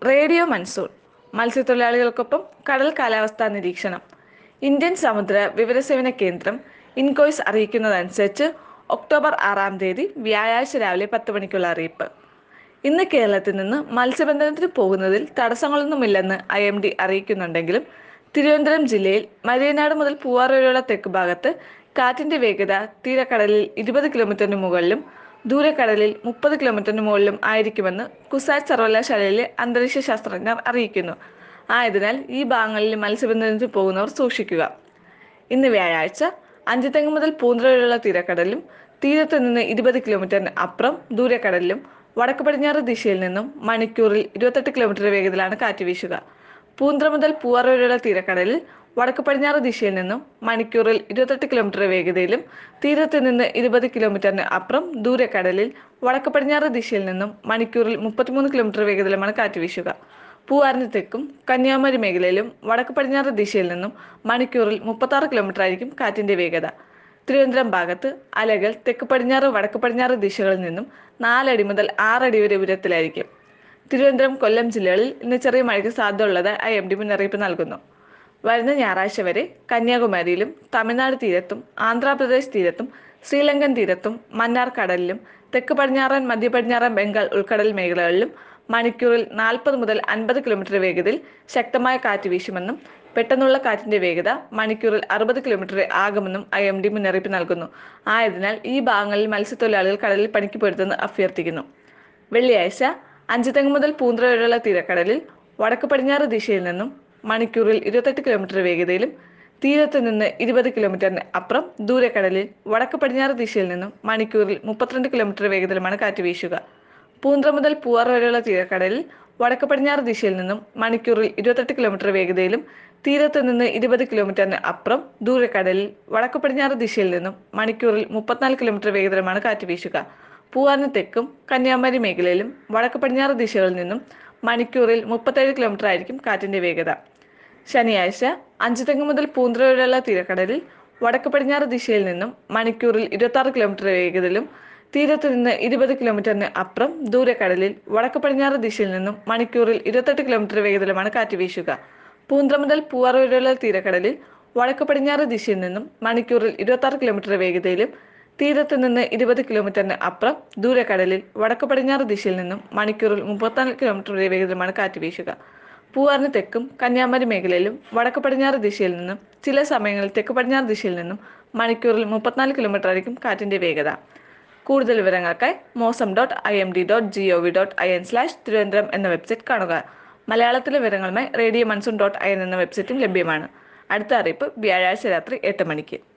radio monsoon മത്സ്യത്തൊഴിലാളികൾക്കൊപ്പം കടൽ കാലാവസ്ഥാ നിരീക്ഷണം ഇന്ത്യൻ സമുദ്ര വിവരസേവന കേന്ദ്രം ഇൻകോയ്സ് അറിയിക്കുന്നതനുസരിച്ച് ഒക്ടോബർ ആറാം തീയതി വ്യാഴാഴ്ച രാവിലെ പത്ത് മണിക്കുള്ള അറിയിപ്പ് ഇന്ന് കേരളത്തിൽ നിന്ന് മത്സ്യബന്ധനത്തിന് പോകുന്നതിൽ തടസ്സങ്ങളൊന്നുമില്ലെന്ന് ഐ എം ഡി അറിയിക്കുന്നുണ്ടെങ്കിലും തിരുവനന്തപുരം ജില്ലയിൽ മരിയനാട് മുതൽ പൂവാർ വരെയുള്ള തെക്ക് ഭാഗത്ത് കാറ്റിന്റെ വേഗത തീരക്കടലിൽ ഇരുപത് കിലോമീറ്ററിന് മുകളിലും ദൂരക്കടലിൽ മുപ്പത് കിലോമീറ്ററിന് മുകളിലും ആയിരിക്കുമെന്ന് കുസാറ്റ് സർവകലാശാലയിലെ അന്തരീക്ഷ ശാസ്ത്രജ്ഞർ അറിയിക്കുന്നു ആയതിനാൽ ഈ ഭാഗങ്ങളിൽ മത്സ്യബന്ധനത്തിന് പോകുന്നവർ സൂക്ഷിക്കുക ഇന്ന് വ്യാഴാഴ്ച അഞ്ചുതെങ്ങ് മുതൽ പൂന്തറ വരെയുള്ള തീരക്കടലിലും തീരത്ത് നിന്ന് ഇരുപത് കിലോമീറ്ററിന് അപ്പുറം ദൂരക്കടലിലും വടക്ക് പടിഞ്ഞാറ് ദിശയിൽ നിന്നും മണിക്കൂറിൽ ഇരുപത്തെട്ട് കിലോമീറ്റർ വേഗത്തിലാണ് കാറ്റ് വീശുക പൂന്തറ മുതൽ പൂവാർ വരെയുള്ള തീരക്കടലിൽ വടക്ക് പടിഞ്ഞാറ് ദിശയിൽ നിന്നും മണിക്കൂറിൽ ഇരുപത്തെട്ട് കിലോമീറ്റർ വേഗതയിലും തീരത്ത് നിന്ന് ഇരുപത് കിലോമീറ്ററിന് അപ്പുറം ദൂരക്കടലിൽ വടക്ക് പടിഞ്ഞാറ് ദിശയിൽ നിന്നും മണിക്കൂറിൽ മുപ്പത്തിമൂന്ന് കിലോമീറ്റർ വേഗതയിലുമാണ് കാറ്റ് വീശുക പൂവാറിന് തെക്കും കന്യാകുമാരി മേഖലയിലും വടക്ക് പടിഞ്ഞാറ് ദിശയിൽ നിന്നും മണിക്കൂറിൽ മുപ്പത്താറ് കിലോമീറ്റർ ആയിരിക്കും കാറ്റിന്റെ വേഗത തിരുവനന്തപുരം ഭാഗത്ത് അലകൾ തെക്ക് പടിഞ്ഞാറ് വടക്ക് പടിഞ്ഞാറ് ദിശകളിൽ നിന്നും നാലടി മുതൽ ആറടി വരെ ഉയരത്തിലായിരിക്കും തിരുവനന്തപുരം കൊല്ലം ജില്ലകളിൽ ഇന്ന് ചെറിയ മഴയ്ക്ക് സാധ്യതയുള്ളത് ഐ എം ഡി മുന്നറിയിപ്പ് നൽകുന്നു വരുന്ന ഞായറാഴ്ച വരെ കന്യാകുമാരിയിലും തമിഴ്നാട് തീരത്തും ആന്ധ്രാപ്രദേശ് തീരത്തും ശ്രീലങ്കൻ തീരത്തും മന്നാർ കടലിലും തെക്ക് പടിഞ്ഞാറൻ മധ്യ പടിഞ്ഞാറൻ ബംഗാൾ ഉൾക്കടൽ മേഖലകളിലും മണിക്കൂറിൽ നാൽപ്പത് മുതൽ അൻപത് കിലോമീറ്റർ വേഗതയിൽ ശക്തമായ കാറ്റ് വീശുമെന്നും പെട്ടെന്നുള്ള കാറ്റിന്റെ വേഗത മണിക്കൂറിൽ അറുപത് കിലോമീറ്റർ ആകുമെന്നും ഐ എം ഡി മുന്നറിയിപ്പ് നൽകുന്നു ആയതിനാൽ ഈ ഭാഗങ്ങളിൽ മത്സ്യത്തൊഴിലാളികൾ കടലിൽ പണിക്ക് പൊരുത്തെന്ന് അഭ്യർത്ഥിക്കുന്നു വെള്ളിയാഴ്ച അഞ്ചുതെങ്ങ് മുതൽ പൂന്തറ വരെയുള്ള തീരക്കടലിൽ വടക്ക് പടിഞ്ഞാറ് ദിശയിൽ നിന്നും മണിക്കൂറിൽ ഇരുപത്തെട്ട് കിലോമീറ്റർ വേഗതയിലും തീരത്ത് നിന്ന് ഇരുപത് കിലോമീറ്ററിന് അപ്പുറം ദൂരക്കടലിൽ വടക്ക് പടിഞ്ഞാറ് ദിശയിൽ നിന്നും മണിക്കൂറിൽ മുപ്പത്തിരണ്ട് കിലോമീറ്റർ വേഗത്തിലുമാണ് കാറ്റ് വീശുക പൂന്തറ മുതൽ പൂവാർ വരെയുള്ള തീരക്കടലിൽ വടക്ക് പടിഞ്ഞാറ് ദിശയിൽ നിന്നും മണിക്കൂറിൽ ഇരുപത്തെട്ട് കിലോമീറ്റർ വേഗതയിലും തീരത്ത് നിന്ന് ഇരുപത് കിലോമീറ്ററിന് അപ്പുറം ദൂരക്കടലിൽ വടക്ക് പടിഞ്ഞാറ് ദിശയിൽ നിന്നും മണിക്കൂറിൽ മുപ്പത്തിനാല് കിലോമീറ്റർ വേഗത്തിലുമാണ് കാറ്റ് വീശുക പൂവാറിന് തെക്കും കന്യാകുമാരി മേഖലയിലും വടക്ക് പടിഞ്ഞാറ് ദിശകളിൽ നിന്നും മണിക്കൂറിൽ മുപ്പത്തേഴ് കിലോമീറ്റർ ആയിരിക്കും കാറ്റിന്റെ വേഗത ശനിയാഴ്ച അഞ്ചുതെങ്ങ് മുതൽ പൂന്തറ വരെയുള്ള തീരക്കടലിൽ വടക്ക് പടിഞ്ഞാറ് ദിശയിൽ നിന്നും മണിക്കൂറിൽ ഇരുപത്തി ആറ് കിലോമീറ്റർ വേഗതയിലും തീരത്ത് നിന്ന് ഇരുപത് കിലോമീറ്ററിന് അപ്പുറം ദൂരക്കടലിൽ വടക്ക് പടിഞ്ഞാറ് ദിശയിൽ നിന്നും മണിക്കൂറിൽ ഇരുപത്തെട്ട് കിലോമീറ്റർ വേഗതയിലുമാണ് കാറ്റ് വീശുക പൂന്തറ മുതൽ പൂവാർ വരെയുള്ള തീരക്കടലിൽ വടക്ക് പടിഞ്ഞാറ് ദിശയിൽ നിന്നും മണിക്കൂറിൽ ഇരുപത്തി ആറ് കിലോമീറ്റർ വേഗതയിലും തീരത്ത് നിന്ന് ഇരുപത് കിലോമീറ്ററിന് അപ്പുറം ദൂരക്കടലിൽ വടക്ക് പടിഞ്ഞാറ് ദിശയിൽ നിന്നും മണിക്കൂറിൽ മുപ്പത്തിനാല് കിലോമീറ്റർ വേഗത്തിലുമാണ് കാറ്റ് വീശുക പൂവാറിന് തെക്കും കന്യാകുമാരി മേഖലയിലും വടക്ക് പടിഞ്ഞാറ് ദിശയിൽ നിന്നും ചില സമയങ്ങളിൽ തെക്ക് പടിഞ്ഞാറ് ദിശയിൽ നിന്നും മണിക്കൂറിൽ മുപ്പത്തിനാല് കിലോമീറ്റർ ആയിരിക്കും കാറ്റിന്റെ വേഗത കൂടുതൽ വിവരങ്ങൾക്കായി mausam dot I M D dot G O V dot I N slash Thiruvananthapuram എന്ന വെബ്സൈറ്റ് കാണുക മലയാളത്തിലെ വിവരങ്ങളുമായി radio monsoon dot I N എന്ന വെബ്സൈറ്റും ലഭ്യമാണ് അടുത്ത അറിയിപ്പ് വ്യാഴാഴ്ച രാത്രി എട്ട് മണിക്ക്